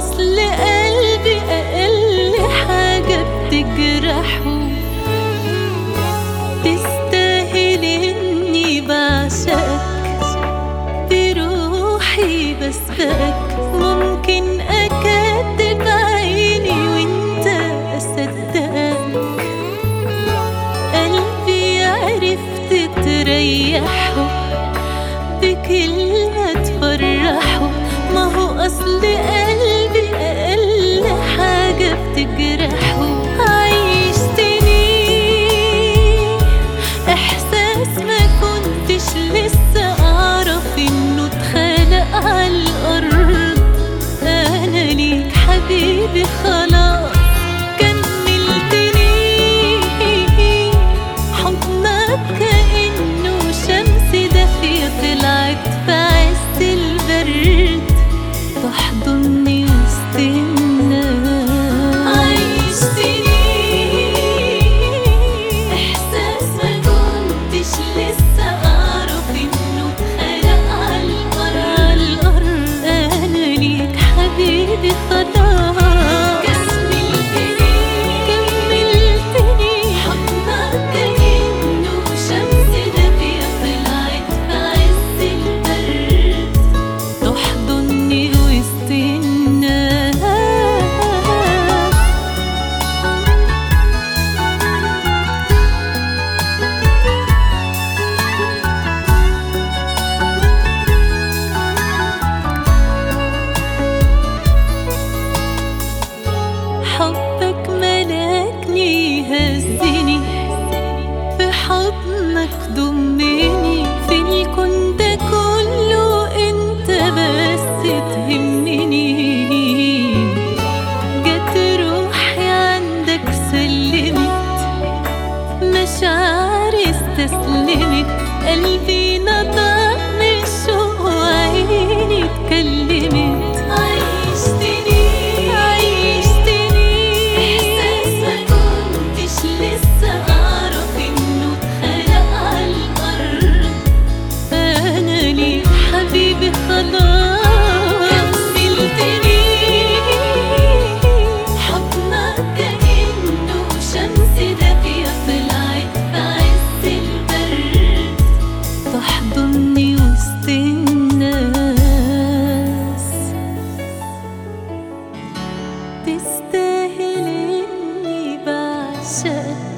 أصل قلبي أقل حاجة بتجرحه تستاهل إني بعشقك بروحي بسبقك ممكن أكدب عيني وإنت أصدقك قلبي عرفت تريحه بكلمة تفرحه ما هو أصل قلبي أقل حاجة بتجرحه عيشتني إحساس ما كنتش لسه أعرف إنه اتخلق على الأرض أنا ليك حبيبي خلاص كملتني حضنك كأنه شمس دافية طلعت في عز البرد تحضني وسط الناس عيشتني إحساس ما كنتش لسه أعرف إنه اتخلق على الأرض أنا ليك حبيبي خلاص كملتني كملتني حضنك كأنه شمس دافية طلعت في عز البرد تحضني وسط الناس حبك ملكني هزني في حضنك ضمني في الكون ده كله انت بس تهمني جت روحي عندك سلمت مشاعري استسلمت قلبي نطق من الشوق وعيني اتكلمت عيشتني عيشتني إحساس ما كنتش لسه أعرف إنه اتخلق على الأرض أنا ليك حبيبي خلاص كملتني حضنك كأنه شمس دافية طلعت في عز البرد تحضني وسط الناس تستاهل إني بعشقك